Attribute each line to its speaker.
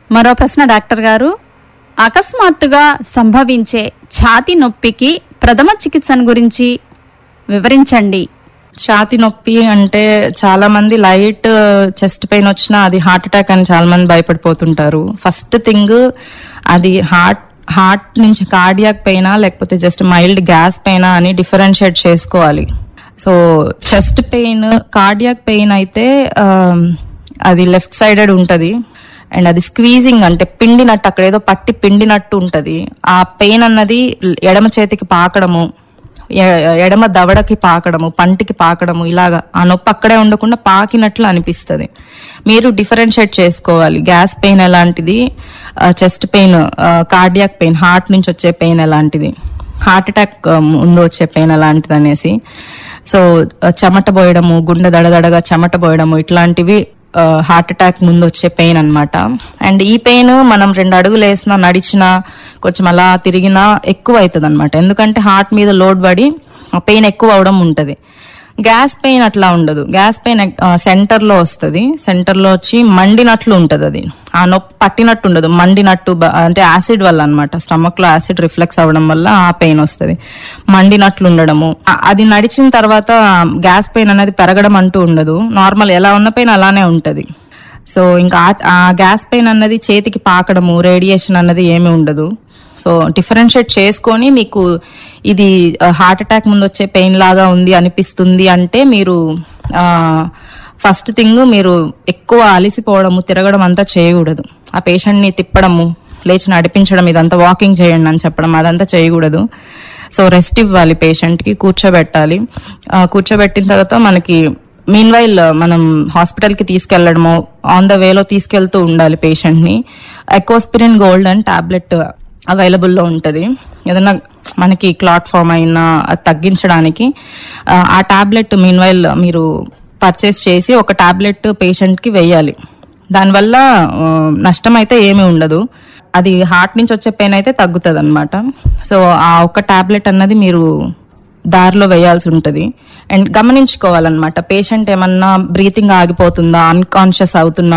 Speaker 1: మరో ప్రశ్న డాక్టర్ గారు అకస్మాత్తుగా సంభవించే ఛాతి నొప్పికి ప్రథమ చికిత్సను గురించి వివరించండి
Speaker 2: ఛాతి నొప్పి అంటే చాలా మంది లైట్ చెస్ట్ పెయిన్ వచ్చినా అది హార్ట్ అటాక్ అని చాలా మంది భయపడిపోతుంటారు ఫస్ట్ థింగ్ అది హార్ట్ హార్ట్ నుంచి కార్డియాక్ పెయినా లేకపోతే జస్ట్ మైల్డ్ గ్యాస్ పెయినా అని డిఫరెన్షియేట్ చేసుకోవాలి so chest pain cardiac pain అయితే ఆ, అది లెఫ్ట్ సైడెడ్ ఉంటది అండ్ అది స్క్వీజింగ్ అంటే పిండినట్టు అక్కడ ఏదో పట్టి పిండినట్టు ఉంటది ఆ పెయిన్ అన్నది ఎడమ చేతికి పాకడము ఎ- ఎడమ దవడకి పాకడము పంటికి పాకడము ఇలాగా ఆ నొప్పి అక్కడే ఉండకుండా పాకినట్లు అనిపిస్తుంది మీరు డిఫరెన్షియేట్ చేసుకోవాలి గ్యాస్ పెయిన్ ఎలాంటిది chest pain cardiac pain heart నుంచి వచ్చే పెయిన్ ఎలాంటిది హార్ట్ అటాక్ ముందు వచ్చే పెయిన్ ఎలాంటిది అనేసి సో ఆ, చెమట పోయడము గుండె దడదడగా చెమట పోయడము ఇట్లాంటివి హార్ట్ అటాక్ ముందు వచ్చే పెయిన్ అన్నమాట అండ్ ఈ పెయిన్ మనం రెండు అడుగులు వేసినా నడిచినా కొంచెం అలా తిరిగినా ఎక్కువ అవుతుంది అనమాట ఎందుకంటే హార్ట్ మీద లోడ్ పడి ఆ పెయిన్ ఎక్కువ అవడం ఉంటది గ్యాస్ పెయిన్ అట్లా ఉండదు గ్యాస్ పెయిన్ సెంటర్ లో వస్తుంది సెంటర్ లో వచ్చి మండినట్లు ఉంటది అది ఆ నొప్పి పట్టినట్టు ఉండదు మండినట్టు బ- అంటే యాసిడ్ వల్ల అనమాట స్టమక్ లో యాసిడ్ రిఫ్లెక్స్ అవ్వడం వల్ల ఆ పెయిన్ వస్తుంది మండినట్లు ఉండడము ఆ- అది నడిచిన తర్వాత గ్యాస్ పెయిన్ అనేది పెరగడం అంటూ ఉండదు నార్మల్ ఎలా ఉన్న పెయిన్ అలానే ఉంటది సో ఇంకా ఆ- ఆ గ్యాస్ పెయిన్ అన్నది చేతికి పాకడము రేడియేషన్ అన్నది ఏమీ ఉండదు సో డిఫరెన్షియేట్ చేసుకొని మీకు ఇది హార్ట్ అటాక్ ముందు వచ్చే పెయిన్ లాగా ఉంది అనిపిస్తుంది అంటే మీరు ఫస్ట్ థింగ్ మీరు ఎక్కువ అలసిపోవడము తిరగడం అంతా చేయకూడదు ఆ పేషెంట్ ని తిప్పడము లేచి నడిపించడం ఇదంతా వాకింగ్ చేయండి అని చెప్పడం అదంతా చేయకూడదు సో రెస్ట్ ఇవ్వాలి పేషెంట్ కి కూర్చోబెట్టాలి ఆ, కూర్చోబెట్టిన తర్వాత మనకి మీన్ వైల్ మనం హాస్పిటల్ కి తీసుకెళ్లడము ఆన్ ద వేలో తీసుకెళ్తూ ఉండాలి పేషెంట్ ని Ecosprin gold and tablet available లో ఉంటది ఏదైనా మనకి క్లాట్ ఫామ్ అయినా అది తగ్గించడానికి ఆ, ఆ టాబ్లెట్ మీన్ వైల్ మీరు పర్చేస్ చేసి ఒక టాబ్లెట్ పేషెంట్ కి వేయాలి దానివల్ల ఆ, నష్టం అయితే ఏమీ ఉండదు అది హార్ట్ నుంచి వచ్చే పెయిన్ అయితే తగ్గుతుంది అనమాట సో ఆ ఒక్క టాబ్లెట్ అన్నది మీరు దారిలో వేయాల్సి ఉంటుంది అండ్ గమనించుకోవాలన్నమాట పేషెంట్ ఏమన్నా బ్రీతింగ్ ఆగిపోతుందా అన్కాన్షియస్ అవుతున్నా